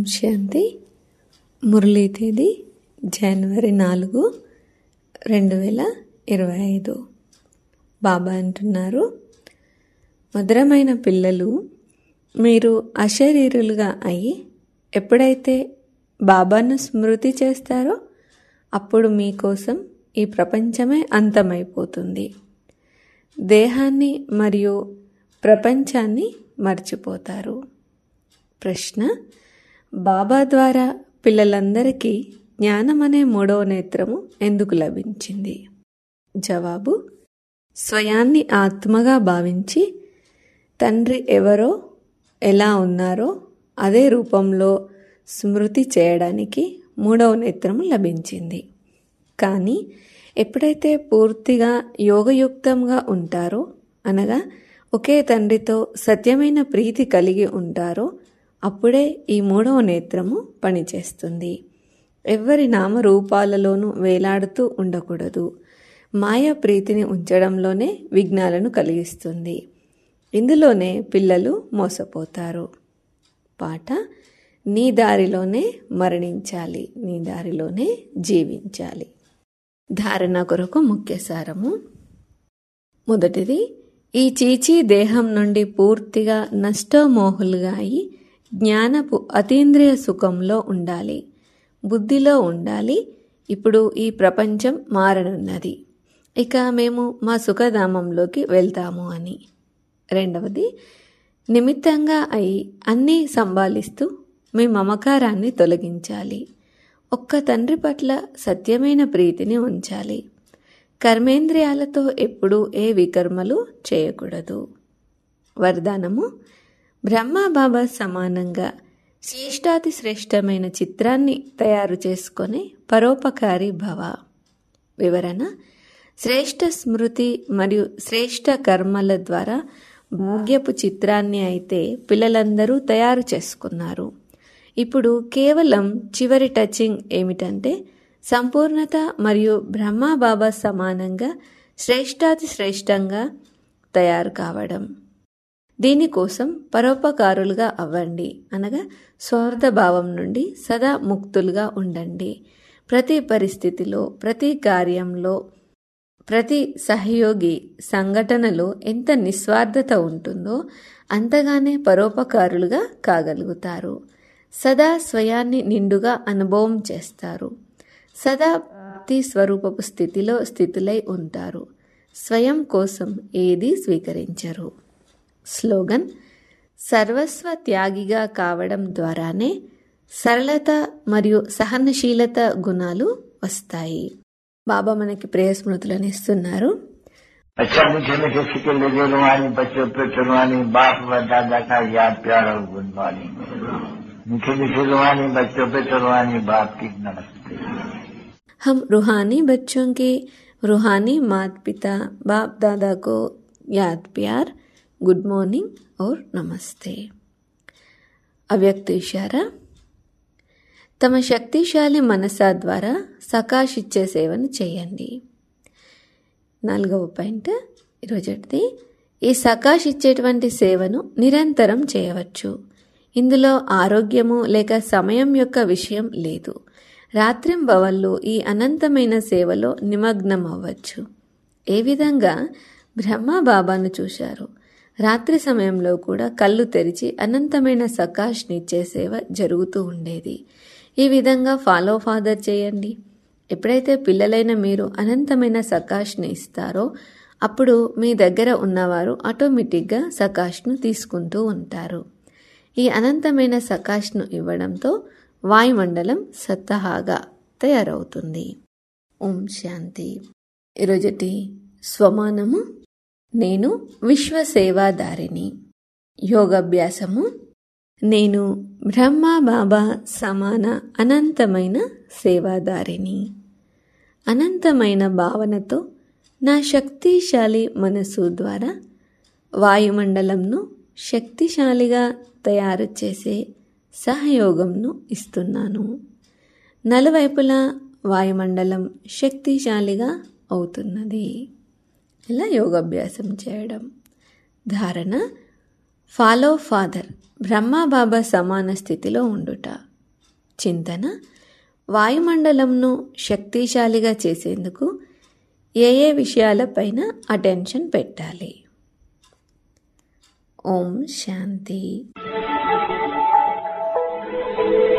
శాంతి మురళీ తేదీ జనవరి నాలుగు రెండు వేల ఇరవై ఐదు బాబా అంటున్నారు మధురమైన పిల్లలు మీరు అశరీరులుగా అయి ఎప్పుడైతే బాబాను స్మృతి చేస్తారో అప్పుడు మీకోసం ఈ ప్రపంచమే అంతమైపోతుంది దేహాన్ని మరియు ప్రపంచాన్ని మర్చిపోతారు ప్రశ్న బాబా ద్వారా పిల్లలందరికీ జ్ఞానం అనే మూడవ నేత్రము ఎందుకు లభించింది జవాబు స్వయాన్ని ఆత్మగా భావించి తండ్రి ఎవరో ఎలా ఉన్నారో అదే రూపంలో స్మృతి చేయడానికి మూడవ నేత్రము లభించింది కానీ ఎప్పుడైతే పూర్తిగా యోగయుక్తంగా ఉంటారో అనగా ఒకే తండ్రితో సత్యమైన ప్రీతి కలిగి ఉంటారో అప్పుడే ఈ మూడవ నేత్రము పనిచేస్తుంది ఎవ్వరి నామరూపాలలోనూ వేలాడుతూ ఉండకూడదు మాయా ప్రీతిని ఉంచడంలోనే విఘ్నాలను కలిగిస్తుంది ఇందులోనే పిల్లలు మోసపోతారు పాట నీ దారిలోనే మరణించాలి నీ దారిలోనే జీవించాలి ధారణ కొరకు ముఖ్య సారము మొదటిది ఈ చీచీ దేహం నుండి పూర్తిగా నష్టమోహులుగా అయి జ్ఞానపు అతీంద్రియ సుఖంలో ఉండాలి బుద్ధిలో ఉండాలి ఇప్పుడు ఈ ప్రపంచం మారనున్నది ఇక మేము మా సుఖధామంలోకి వెళ్తాము అని రెండవది నిమిత్తంగా అయి అన్నీ సంభాలిస్తూ మీ మమకారాన్ని తొలగించాలి ఒక్క తండ్రి పట్ల సత్యమైన ప్రీతిని ఉంచాలి కర్మేంద్రియాలతో ఎప్పుడూ ఏ వికర్మలు చేయకూడదు వరదానము బ్రహ్మబాబా సమానంగా శ్రేష్టాతి శ్రేష్టమైన చిత్రాన్ని తయారు చేసుకొని పరోపకారి భవ వివరణ శ్రేష్ట స్మృతి మరియు శ్రేష్ట కర్మల ద్వారా భాగ్యపు చిత్రాన్ని అయితే పిల్లలందరూ తయారు చేసుకున్నారు ఇప్పుడు కేవలం చివరి టచింగ్ ఏమిటంటే సంపూర్ణత మరియు బ్రహ్మబాబా సమానంగా శ్రేష్టాతి శ్రేష్టంగా తయారు కావడం దీనికోసం పరోపకారులుగా అవ్వండి అనగా స్వార్థ భావం నుండి సదా ముక్తులుగా ఉండండి ప్రతి పరిస్థితిలో ప్రతి కార్యంలో ప్రతి సహయోగి సంఘటనలో ఎంత నిస్వార్థత ఉంటుందో అంతగానే పరోపకారులుగా కాగలుగుతారు సదా స్వయాన్ని నిండుగా అనుభవం చేస్తారు సదా ప్రాప్తి స్వరూపపు స్థితిలో స్థితులై ఉంటారు స్వయం కోసం ఏది స్వీకరించరు స్లోగన్ సర్వస్వ త్యాగిగా కావడం ద్వారానే సరళత మరియు సహనశీలత గుణాలు వస్తాయి బాబా మనకి ప్రేయ స్మృతులను ఇస్తున్నారు अच्छा मीठे मीठे सिक्के लगे रुहानी बच्चों पे चुनवानी बाप व दादा का याद प्यार और गुणवानी मीठे मीठे रुहानी बच्चों पे चुनवानी बाप की नमस्ते हम रूहानी बच्चों के रूहानी माता पिता बाप दादा को याद प्यार గుడ్ మార్నింగ్ और నమస్తే అవ్యక్త ఇషారా తమ శక్తిశాలి మనసా ద్వారా సకాష్ ఇచ్చే సేవను చేయండి నాలుగవ పాయింట్ ఈరోజుది ఈ సకాష్ ఇచ్చేటువంటి సేవను నిరంతరం చేయవచ్చు ఇందులో ఆరోగ్యము లేక సమయం యొక్క విషయం లేదు రాత్రింబవళ్ళు ఈ అనంతమైన సేవలో నిమగ్నం అవ్వచ్చు ఏ విధంగా బ్రహ్మ బాబాను చూశారు రాత్రి సమయంలో కూడా కళ్ళు తెరిచి అనంతమైన సకాష్నిచ్చే సేవ జరుగుతూ ఉండేది ఈ విధంగా ఫాలో ఫాదర్ చేయండి ఎప్పుడైతే పిల్లలైన మీరు అనంతమైన సకాష్ని ఇస్తారో అప్పుడు మీ దగ్గర ఉన్నవారు ఆటోమేటిక్గా సకాష్ను తీసుకుంటూ ఉంటారు ఈ అనంతమైన సకాష్ను ఇవ్వడంతో వాయుమండలం సత్తహాగా తయారవుతుంది ఓం శాంతి ఈరోజుటి స్వమానము నేను విశ్వ సేవాదారిని యోగాభ్యాసము నేను బ్రహ్మ బాబా సమాన అనంతమైన సేవాదారిని అనంతమైన భావనతో నా శక్తిశాలి మనసు ద్వారా వాయుమండలంను శక్తిశాలిగా తయారు చేసే సహయోగంను ఇస్తున్నాను నలువైపులా వాయుమండలం శక్తిశాలిగా అవుతున్నది ఇలా యోగాభ్యాసం చేయడం ధారణ ఫాలో ఫాదర్ బ్రహ్మబాబా సమాన స్థితిలో ఉండుట చింతన వాయుమండలంను శక్తిశాలిగా చేసేందుకు ఏ ఏ విషయాలపైన అటెన్షన్ పెట్టాలి ఓం శాంతి